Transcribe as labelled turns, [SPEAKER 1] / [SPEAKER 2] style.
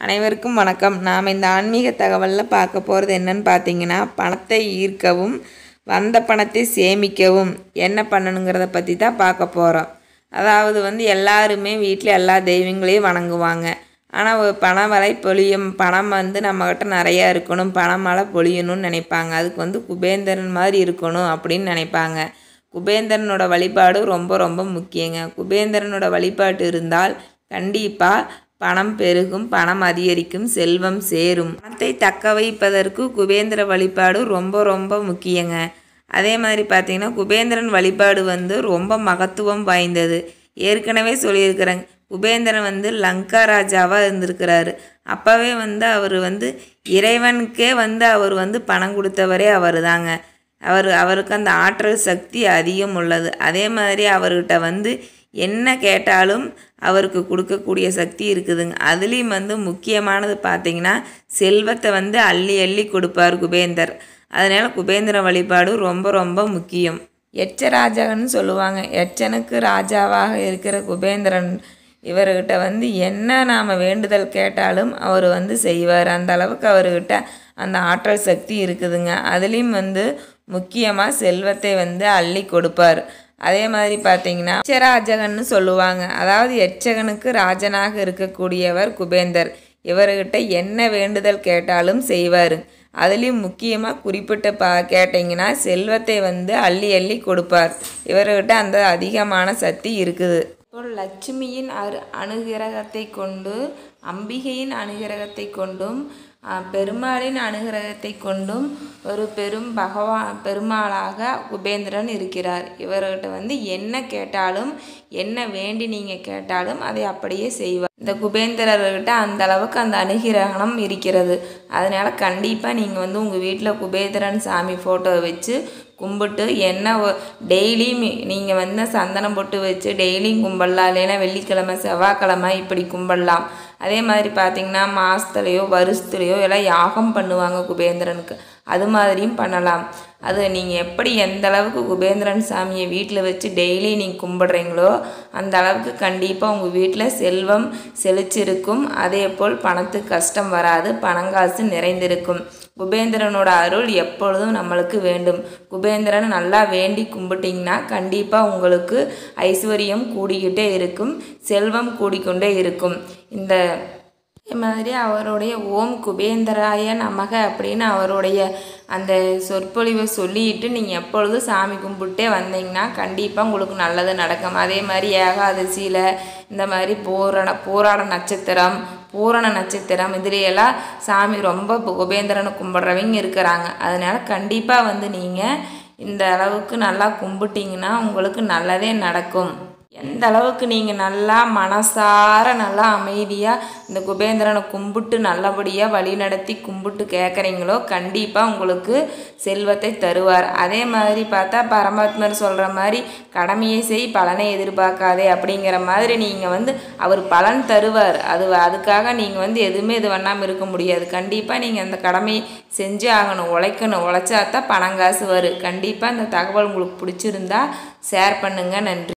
[SPEAKER 1] அனைவருக்கும் வணக்கம் நாம் இந்த ஆன்மீக தகவலில் பார்க்க போகிறது என்னன்னு பார்த்தீங்கன்னா பணத்தை ஈர்க்கவும் வந்த பணத்தை சேமிக்கவும் என்ன பண்ணணுங்கிறத பற்றி தான் பார்க்க போகிறோம் அதாவது வந்து எல்லாருமே வீட்டில் எல்லா தெய்வங்களையும் வணங்குவாங்க ஆனால் பணம் வரை பொழியும் பணம் வந்து நம்மக்கிட்ட நிறையா இருக்கணும் பணம் மழை பொழியணும்னு நினைப்பாங்க அதுக்கு வந்து குபேந்திரன் மாதிரி இருக்கணும் அப்படின்னு நினைப்பாங்க குபேந்திரனோட வழிபாடு ரொம்ப ரொம்ப முக்கியங்க குபேந்திரனோட வழிபாட்டு இருந்தால் கண்டிப்பாக பணம் பெருகும் பணம் அதிகரிக்கும் செல்வம் சேரும் பணத்தை தக்க வைப்பதற்கு குபேந்திர வழிபாடு ரொம்ப ரொம்ப முக்கியங்க அதே மாதிரி பார்த்தீங்கன்னா குபேந்திரன் வழிபாடு வந்து ரொம்ப மகத்துவம் வாய்ந்தது ஏற்கனவே சொல்லியிருக்கிறேங்க குபேந்திரன் வந்து லங்கா ராஜாவாக இருந்திருக்கிறாரு அப்போவே வந்து அவர் வந்து இறைவனுக்கே வந்து அவர் வந்து பணம் கொடுத்தவரே அவர் தாங்க அவர் அவருக்கு அந்த ஆற்றல் சக்தி அதிகம் உள்ளது அதே மாதிரி அவர்கிட்ட வந்து என்ன கேட்டாலும் அவருக்கு கொடுக்கக்கூடிய சக்தி இருக்குதுங்க அதுலேயும் வந்து முக்கியமானது பார்த்தீங்கன்னா செல்வத்தை வந்து அள்ளி அள்ளி கொடுப்பார் குபேந்தர் அதனால் குபேந்திர வழிபாடு ரொம்ப ரொம்ப முக்கியம் எச்சராஜகன்னு சொல்லுவாங்க எச்சனுக்கு ராஜாவாக இருக்கிற குபேந்திரன் இவர்கிட்ட வந்து என்ன நாம் வேண்டுதல் கேட்டாலும் அவர் வந்து செய்வார் அந்த அளவுக்கு அவர்கிட்ட அந்த ஆற்றல் சக்தி இருக்குதுங்க அதுலேயும் வந்து முக்கியமாக செல்வத்தை வந்து அள்ளி கொடுப்பார் அதே மாதிரி பார்த்தீங்கன்னா எச்சராஜகன்னு சொல்லுவாங்க அதாவது எச்சகனுக்கு ராஜனாக இருக்கக்கூடியவர் குபேந்தர் இவர்கிட்ட என்ன வேண்டுதல் கேட்டாலும் செய்வார் அதுலேயும் முக்கியமாக குறிப்பிட்ட பா கேட்டிங்கன்னா செல்வத்தை வந்து அள்ளி அள்ளி கொடுப்பார் இவர்கிட்ட அந்த அதிகமான சக்தி இருக்குது இப்போ லட்சுமியின் அரு அனுகிரகத்தை கொண்டு அம்பிகையின் அனுகிரகத்தை கொண்டும் பெருமாளின் அனுகிரகத்தை கொண்டும் ஒரு பெரும் பகவான் பெருமாளாக குபேந்திரன் இருக்கிறார் இவர்கிட்ட வந்து என்ன கேட்டாலும் என்ன வேண்டி நீங்கள் கேட்டாலும் அதை அப்படியே செய்வார் இந்த குபேந்திரர்கிட்ட அந்த அளவுக்கு அந்த அனுகிரகணம் இருக்கிறது அதனால் கண்டிப்பாக நீங்கள் வந்து உங்கள் வீட்டில் குபேந்திரன் சாமி ஃபோட்டோ வச்சு கும்பிட்டு என்ன டெய்லியும் நீங்கள் வந்து சந்தனம் போட்டு வச்சு டெய்லியும் கும்பிடலாம் இல்லைன்னா வெள்ளிக்கிழமை செவ்வாய்க்கிழமை இப்படி கும்பிடலாம் அதே மாதிரி பார்த்திங்கன்னா மாதத்துலையோ வருஷத்துலையோ எல்லாம் யாகம் பண்ணுவாங்க குபேந்திரனுக்கு அது மாதிரியும் பண்ணலாம் அது நீங்கள் எப்படி எந்த அளவுக்கு குபேந்திரன் சாமியை வீட்டில் வச்சு டெய்லி நீங்கள் கும்பிட்றீங்களோ அந்த அளவுக்கு கண்டிப்பாக உங்கள் வீட்டில் செல்வம் செழிச்சிருக்கும் அதே போல் பணத்துக்கு கஷ்டம் வராது பணங்காசு நிறைந்திருக்கும் குபேந்திரனோட அருள் எப்பொழுதும் நம்மளுக்கு வேண்டும் குபேந்திரனை நல்லா வேண்டி கும்பிட்டிங்கன்னா கண்டிப்பாக உங்களுக்கு ஐஸ்வர்யம் கூடிக்கிட்டே இருக்கும் செல்வம் கூடிக்கொண்டே இருக்கும் இந்த மாதிரி அவருடைய ஓம் குபேந்திராய நமக அப்படின்னு அவருடைய அந்த சொற்பொழிவை சொல்லிட்டு நீங்கள் எப்பொழுதும் சாமி கும்பிட்டே வந்தீங்கன்னா கண்டிப்பாக உங்களுக்கு நல்லது நடக்கும் அதே மாதிரி ஏகாதசியில் இந்த மாதிரி பூரண பூராட நட்சத்திரம் பூரண நட்சத்திரம் இதுலையெல்லாம் சாமி ரொம்ப குபேந்திரனை கும்பிட்றவங்க இருக்கிறாங்க அதனால் கண்டிப்பாக வந்து நீங்கள் இந்த அளவுக்கு நல்லா கும்பிட்டிங்கன்னா உங்களுக்கு நல்லதே நடக்கும் எந்த அளவுக்கு நீங்கள் நல்லா மனசார நல்லா அமைதியாக இந்த குபேந்திரனை கும்பிட்டு நல்லபடியாக வழி நடத்தி கும்பிட்டு கேட்குறீங்களோ கண்டிப்பாக உங்களுக்கு செல்வத்தை தருவார் அதே மாதிரி பார்த்தா பரமாத்மர் சொல்கிற மாதிரி கடமையை செய் பலனை எதிர்பார்க்காதே அப்படிங்கிற மாதிரி நீங்கள் வந்து அவர் பலன் தருவார் அது அதுக்காக நீங்கள் வந்து எதுவுமே இது பண்ணாமல் இருக்க முடியாது கண்டிப்பாக நீங்கள் அந்த கடமையை செஞ்சு ஆகணும் உழைக்கணும் உழைச்சா தான் பணங்காசு வரும் கண்டிப்பாக இந்த தகவல் உங்களுக்கு பிடிச்சிருந்தா ஷேர் பண்ணுங்கள் நன்றி